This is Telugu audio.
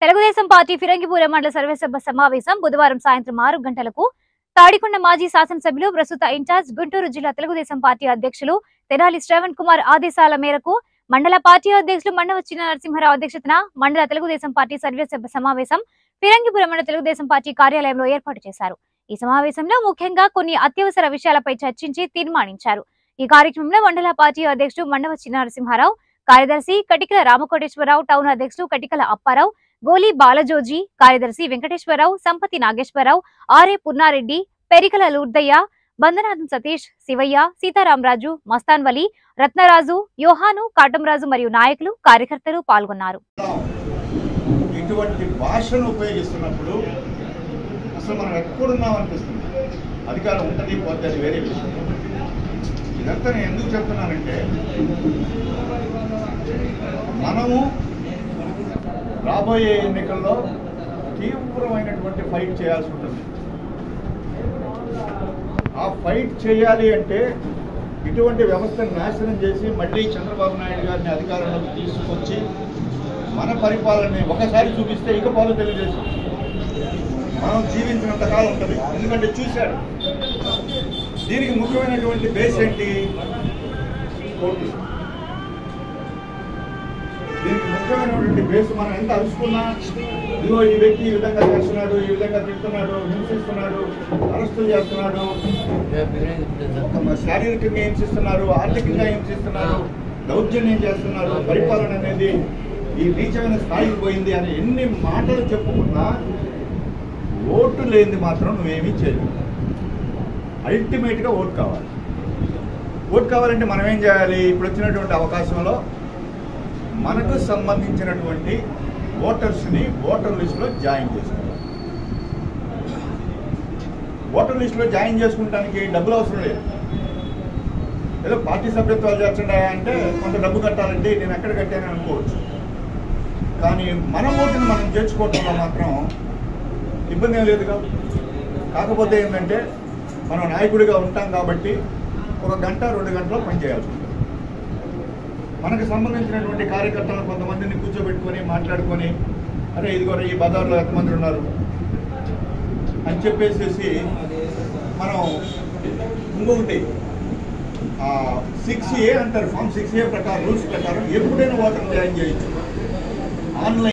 తెలుగుదేశం పార్టీ ఫిరంగిపురం మండల సర్వసభ సమావేశం బుధవారం సాయంత్రం ఆరు గంటలకు తాడికొండ మాజీ శాసనసభ్యులు ప్రస్తుత ఇన్ఛార్జ్ గుంటూరు జిల్లా తెలుగుదేశం పార్టీ అధ్యక్షులు తెనాలి శ్రవణ్ కుమార్ ఆదేశాల మేరకు మండల పార్టీ అధ్యక్షులు మండవచ్చిన నరసింహారావు అధ్యక్షతన మండల తెలుగుదేశం పార్టీ సర్వసభ సమావేశం ఫిరంగిపురం మండల తెలుగుదేశం పార్టీ కార్యాలయంలో ఏర్పాటు చేశారు ఈ సమావేశంలో ముఖ్యంగా కొన్ని అత్యవసర విషయాలపై చర్చించి తీర్మానించారు ఈ కార్యక్రమంలో మండల పార్టీ అధ్యక్షుడు మండవచ్చిన నరసింహారావు కార్యదర్శి కటికల రామకోటేశ్వరరావు టౌన్ అధ్యక్షుడు కటికల అప్పారావు గోలి బాలజోజీ కార్యదర్శి వెంకటేశ్వరరావు సంపతి నాగేశ్వరరావు ఆర్ఏ పున్నారెడ్డి పెరికల లూర్దయ్య బందనాథం సతీష్ శివయ్య సీతారామరాజు మస్తాన్ వలి రత్నరాజు యోహాను కాటంరాజు మరియు నాయకులు కార్యకర్తలు పాల్గొన్నారు ఇటువంటి భాషను ఉపయోగిస్తున్నప్పుడు అసలు మనం ఎక్కడున్నాం అనిపిస్తుంది అధికారం ఉంటుంది పోతే అది వేరే విషయం ఇదంతా నేను ఎందుకు చెప్తున్నానంటే మనము రాబోయే ఎన్నికల్లో తీవ్రమైనటువంటి ఫైట్ చేయాల్సి ఉంటుంది ఆ ఫైట్ చేయాలి అంటే ఇటువంటి వ్యవస్థను నాశనం చేసి మళ్ళీ చంద్రబాబు నాయుడు గారిని అధికారంలోకి తీసుకొచ్చి మన పరిపాలనని ఒకసారి చూపిస్తే ఇక పాలు తెలుగుదేశం మనం జీవించినంత కాలం ఉంటుంది ఎందుకంటే చూశాడు దీనికి ముఖ్యమైనటువంటి బేస్ ఏంటి ఓట్లు దీనికి ముఖ్యమైనటువంటి బేస్ మనం ఎంత అరుచుకున్నా ఇదిగో ఈ వ్యక్తి ఈ విధంగా చేస్తున్నాడు ఈ విధంగా తిడుతున్నాడు హింసిస్తున్నాడు అరెస్టులు చేస్తున్నాడు తమ శారీరకంగా హింసిస్తున్నారు ఆర్థికంగా హింసిస్తున్నారు దౌర్జన్యం చేస్తున్నారు పరిపాలన అనేది ఈ నీచమైన స్థాయికి పోయింది అని ఎన్ని మాటలు చెప్పుకున్నా ఓటు లేనిది మాత్రం నువ్వేమీ చేయలేవు అల్టిమేట్గా ఓటు కావాలి ఓటు కావాలంటే మనం ఏం చేయాలి ఇప్పుడు వచ్చినటువంటి అవకాశంలో మనకు సంబంధించినటువంటి ఓటర్స్ని ఓటర్ లిస్టులో జాయిన్ చేసుకోవాలి ఓటర్ లిస్టులో జాయిన్ చేసుకుంటానికి డబ్బులు అవసరం లేదు ఏదో పార్టీ సభ్యత్వాలు చేర్చండి అంటే కొంత డబ్బు కట్టాలంటే నేను ఎక్కడ కట్టాను అనుకోవచ్చు కానీ మన ఓటుని మనం చేర్చుకోవడంలో మాత్రం ఇబ్బంది ఏం లేదుగా కాకపోతే ఏంటంటే మనం నాయకుడిగా ఉంటాం కాబట్టి ఒక గంట రెండు గంటలు పనిచేయాల్సి ఉంటుంది మనకు సంబంధించినటువంటి కార్యకర్తలను కొంతమందిని కూర్చోబెట్టుకొని మాట్లాడుకొని అరే ఇదిగో ఈ బజార్లో ఎంతమంది ఉన్నారు అని చెప్పేసేసి మనం ఇంకొకటి సిక్స్ ఏ అంటారు ఫామ్ సిక్స్ ఏ ప్రకారం రూల్స్ ప్రకారం ఎప్పుడైనా ఓటర్ జాయిన్ చేయొచ్చు ఆన్లైన్